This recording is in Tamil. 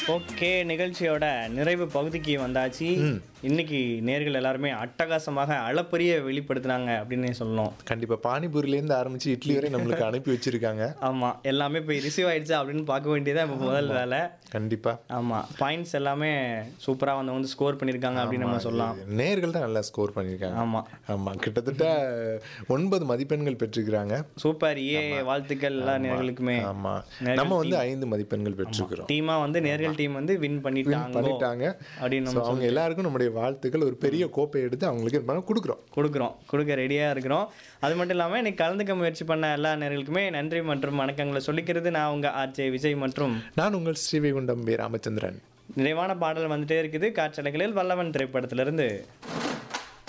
ஓகே நிகழ்ச்சியோட நிறைவு பகுதிக்கு வந்தாச்சு இன்னைக்கு நேர்கள் எல்லாருமே அட்டகாசமாக அளப்பரிய வெளிப்படுத்தினாங்க அப்படின்னு சொல்லணும் கண்டிப்பா பானிபூரில இருந்து ஆரம்பிச்சு இட்லி வரை நம்மளுக்கு அனுப்பி வச்சிருக்காங்க ஆமா எல்லாமே போய் ரிசீவ் ஆயிடுச்சா அப்படின்னு பார்க்க வேண்டியதான் இப்போ முதல் வேலை கண்டிப்பா ஆமா பாயிண்ட்ஸ் எல்லாமே சூப்பரா வந்து வந்து ஸ்கோர் பண்ணியிருக்காங்க அப்படின்னு நம்ம சொல்லலாம் நேர்கள் தான் நல்லா ஸ்கோர் பண்ணியிருக்காங்க ஆமா ஆமா கிட்டத்தட்ட ஒன்பது மதிப்பெண்கள் பெற்றிருக்கிறாங்க சூப்பர் ஏ வாழ்த்துக்கள் எல்லா நேர்களுக்குமே ஆமா நேர்கள் நம்ம வந்து ஐந்து மதிப்பெண்கள் பெற்றிருக்கிறோம் டீமா வந்து நேர்கள் டீம் வந்து வின் பண்ணிட்டாங்க பண்ணிட்டாங்க அப்படின்னு So, அவங்க எல்லாருக்கும் நம்முடைய வாழ்த்துக்கள் ஒரு பெரிய கோப்பை எடுத்து அவங்களுக்கு இது பண்ண கொடுக்குறோம் கொடுக்குறோம் கொடுக்க ரெடியாக இருக்கிறோம் அது மட்டும் இல்லாமல் இன்னைக்கு கலந்துக்க முயற்சி பண்ண எல்லா நேர்களுக்குமே நன்றி மற்றும் வணக்கங்களை சொல்லிக்கிறது நான் உங்கள் ஆர்ஜே விஜய் மற்றும் நான் உங்கள் ஸ்ரீவைகுண்டம் பி ராமச்சந்திரன் நிறைவான பாடல் வந்துட்டே இருக்குது காற்றலைகளில் வல்லவன் திரைப்படத்திலிருந்து